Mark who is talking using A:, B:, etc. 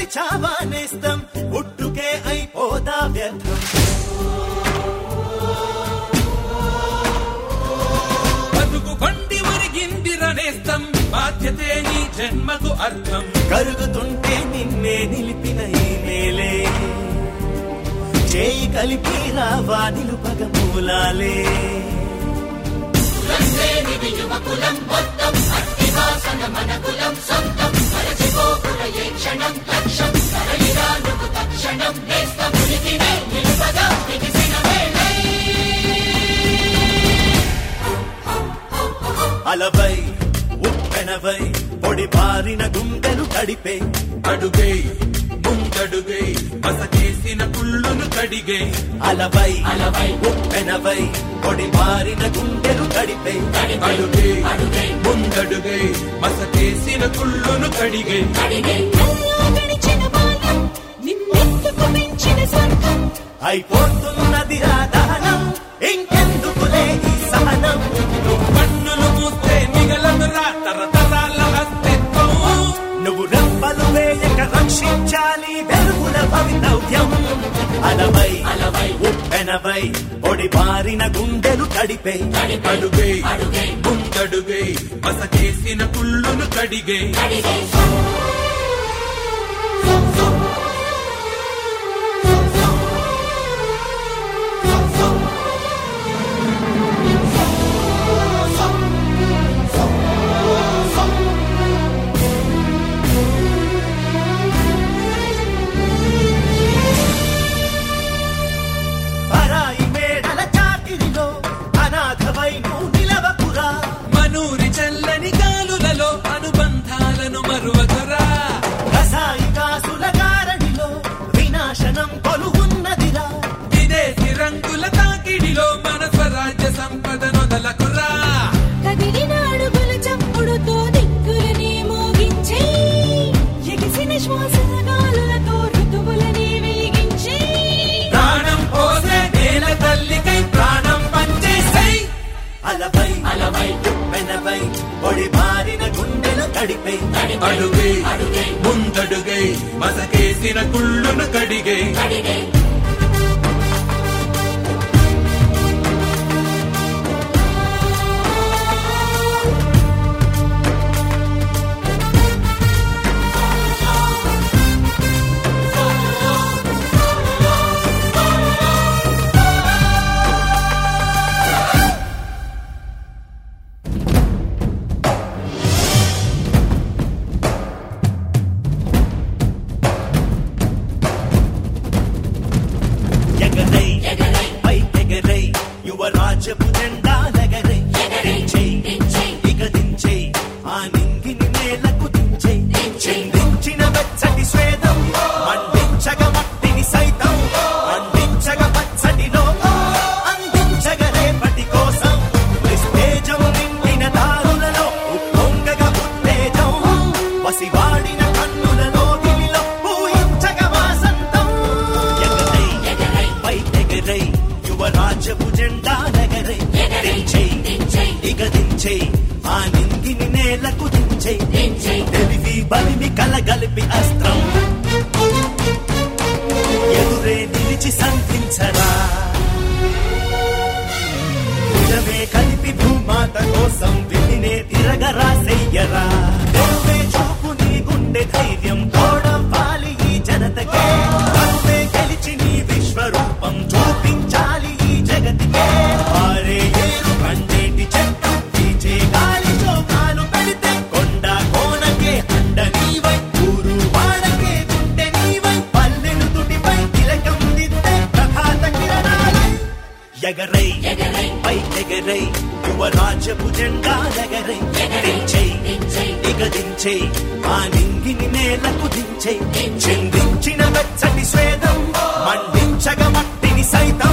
A: గెలిచావా నేస్తం పుట్టుకే అయిపోదా వ్యర్థం
B: బతుకు బండి ఒరిగిందిర నేస్తం బాధ్యతే నీ జన్మకు అర్థం
A: కరుగుతుంటే నిన్నే నిలిపిన ఈ నేలే చేయి కలిపి రావా నిలుపగ మూలాలే అలవై ఉప్పెనవై పొడి బారిన గుండెలు తడిపే
B: అడుగై ముందడుగై మసకేసిన కుళ్ళును కడిగే
A: అలవై అలవై ఉప్పెనవై పొడి బారిన గుండెలు తడిపే
B: అడుగై ముందడుగై మసకేసిన కుళ్ళును కడిగే
C: కల్లో గడిచిన బాల్యం నిన్నెత్తుకు మించిన స్వర్గం
A: అయిపోతున్నది దహనం ఇంకెందుకులే ఈ సహనం
B: కన్నులు మూస్తే మిగలదురా తరతరాల అస్తిత్వం
A: నువ్వు రెప్పలు వేయక రక్షించాలి వెలుగుల భవితవ్యం అలవై అలవై ఉప్పెనవై పొడి బారిన గుండెలు తడిపే
B: అడుగై ముందడుగై మసకేసిన కుళ్ళును కడిగే
A: పరాయి మేడల చాకిరిలో అనాథవై నువ్వు నిలవకురా
B: మనూరి చల్లని గాలులలో అనుబంధాలను మరువకురా
A: రసాయి కాసుల గారడిలో వినాశనం కొలువున్నదిరా
B: విదేశీ రంగుల తాకిడిలో మన స్వరాజ్య సంపద నొదలకురా
C: కదిలిన అడుగుల చప్పుడుతో దిక్కులని మోగించే ఎగిసిన శ్వాసల గాలులతో ఋతువులని వెలిగించే
B: ప్రాణం పోసే నేల తల్లికై ప్రాణం పంచేసై
A: అలవై అలవై ఉప్పెనవై పొడి బారిన గుండెలు తడిపే
B: అడుగై ముందడుగై మసకేసిన కుళ్ళును కడిగే
A: ఎగరై పై ఎగరై యువరాజపు జెండా నగరై దించై ఇక దించై ఆ నింగిని నేలకు దించై చిందించిన వెచ్చటి స్వేదం మండించగ మట్టిని సైతం మండించగ పచ్చటి లోకం అందించగ రేపటి కోసం నిస్తేజం నిండిన దారులలో ఉప్పొంగగ ఉత్తేజం పసివాడిన కన్నులలో దిలిలో పూయించగ వాసంతం ఎగరై పై ఎగరై యువరాజపు జెండా నగరై దించై ఇక దించై ఆ నింగిని నేలకు దించై తెలివి బలిమి కలగలిపి అస్త్రం ఎదురే నిలిచి సంధించరా భుజమే కలిపి భూమాత కోసం విధినే తిరగరా చెయ్యరా తెరువే చూపు నీ గుండె ధైర్యం తోడవ్వాలి ఈ జనతకే కరువే గెలిచి నీ విశ్వరూపం చూపించాలి ఈ జగతికే ఆరే ఏరు కండేటి చెట్టు పీచే గాలి చోకాలు పెడితే కొండ కోనకే అండ నీవై ఊరు వాడకే గుండె నీవై పల్లెలు తుటిపై తిలకం దిద్దే ప్రభాత కిరణాలై ఎగరై పై ఎగరై యువరాజపు జెండా ఎగరై దించై ఇక దించై ఆ నింగిని నేలకు దించై చిందించిన వెచ్చటి స్వేదం మండించగ మట్టిని సైతం